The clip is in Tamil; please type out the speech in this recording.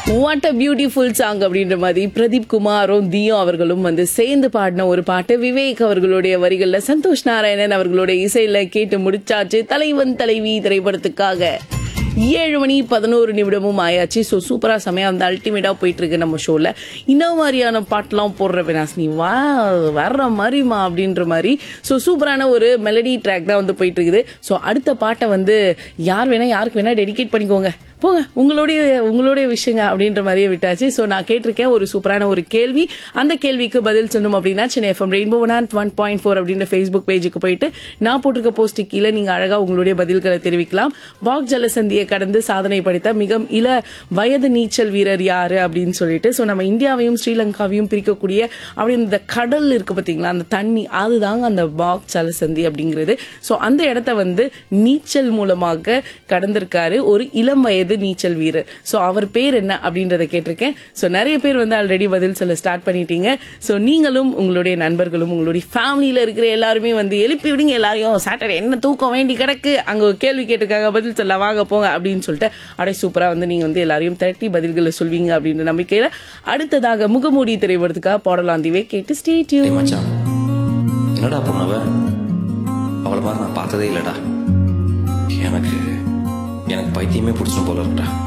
வாட் அ பியூட்டிஃபுல் சாங் அப்படின்ற மாதிரி பிரதீப் குமாரும் தியோ அவர்களும் வந்து சேர்ந்து பாடின ஒரு பாட்டு விவேக் அவர்களுடைய வரிகள்ல சந்தோஷ் நாராயணன் அவர்களுடைய இசையில கேட்டு முடிச்சாச்சு தலைவன் தலைவி திரைப்படத்துக்காக ஏழு மணி பதினோரு நிமிடமும் ஆயாச்சு ஸோ சூப்பராக செமையாக வந்து அல்டிமேட்டாக போயிட்டு இருக்கு நம்ம ஷோவில் இந்த மாதிரியான பாட்டெலாம் போடுற வினாசினி வா வர்ற மாதிரிமா அப்படின்ற மாதிரி ஸோ சூப்பரான ஒரு மெலடி ட்ராக் தான் வந்து போயிட்டு இருக்குது ஸோ அடுத்த பாட்டை வந்து யார் வேணா யாருக்கு வேணா டெடிகேட் பண்ணிக்கோங்க போங்க உங்களுடைய உங்களுடைய விஷயங்க அப்படின்ற மாதிரியே விட்டாச்சு ஸோ நான் கேட்டிருக்கேன் ஒரு சூப்பரான ஒரு கேள்வி அந்த கேள்விக்கு பதில் சொல்லணும் அப்படின்னா Chennai FM rainbow one one point four அப்படின்ற ஃபேஸ்புக் பேஜுக்கு போயிட்டு நான் போட்டிருக்க போஸ்ட் கீழே நீங்க அழகா உங்களுடைய பதில்களை தெரிவிக்கலாம் பாக் ஜலசந்தியை கடந்து சாதனை படைத்த மிக இள வயது நீச்சல் வீரர் யாரு அப்படின்னு சொல்லிட்டு ஸோ நம்ம இந்தியாவையும் ஸ்ரீலங்காவையும் பிரிக்கக்கூடிய அப்படி இந்த கடல் இருக்கு பார்த்தீங்களா அந்த தண்ணி அதுதாங்க அந்த பாக் ஜலசந்தி அப்படிங்கிறது ஸோ அந்த இடத்த வந்து நீச்சல் மூலமாக கடந்திருக்காரு ஒரு இளம் வயது நீச்சல் வீரர் ஸோ அவர் பேர் என்ன அப்படின்றத கேட்டிருக்கேன் ஸோ நிறைய பேர் வந்து ஆல்ரெடி பதில் சொல்ல ஸ்டார்ட் பண்ணிட்டீங்க ஸோ நீங்களும் உங்களுடைய நண்பர்களும் உங்களுடைய ஃபேமிலியில் இருக்கிற எல்லாருமே வந்து எழுப்பி விடுங்க எல்லாரையும் சாட்டர்டே என்ன தூக்கம் வேண்டி கிடக்கு அங்கே ஒரு கேள்வி கேட்டிருக்காங்க பதில் சொல்ல வாங்க போங்க அப்படின்னு சொல்லிட்டு அப்படியே சூப்பராக வந்து நீங்கள் வந்து எல்லாரையும் திரட்டி பதில்களை சொல்வீங்க அப்படின்ற நம்பிக்கையில் அடுத்ததாக முகமூடி திரைப்படத்துக்காக பாடலாம் தீவே கேட்டு ஸ்டே டேய் டியூன் மச்சான் என்னடா பொண்ணவ அவளை மாதிரி நான் பார்த்ததே இல்லடா எனக்கு எனக்கு பைத்தியமே பிடிச்சும் போல இருக்குடா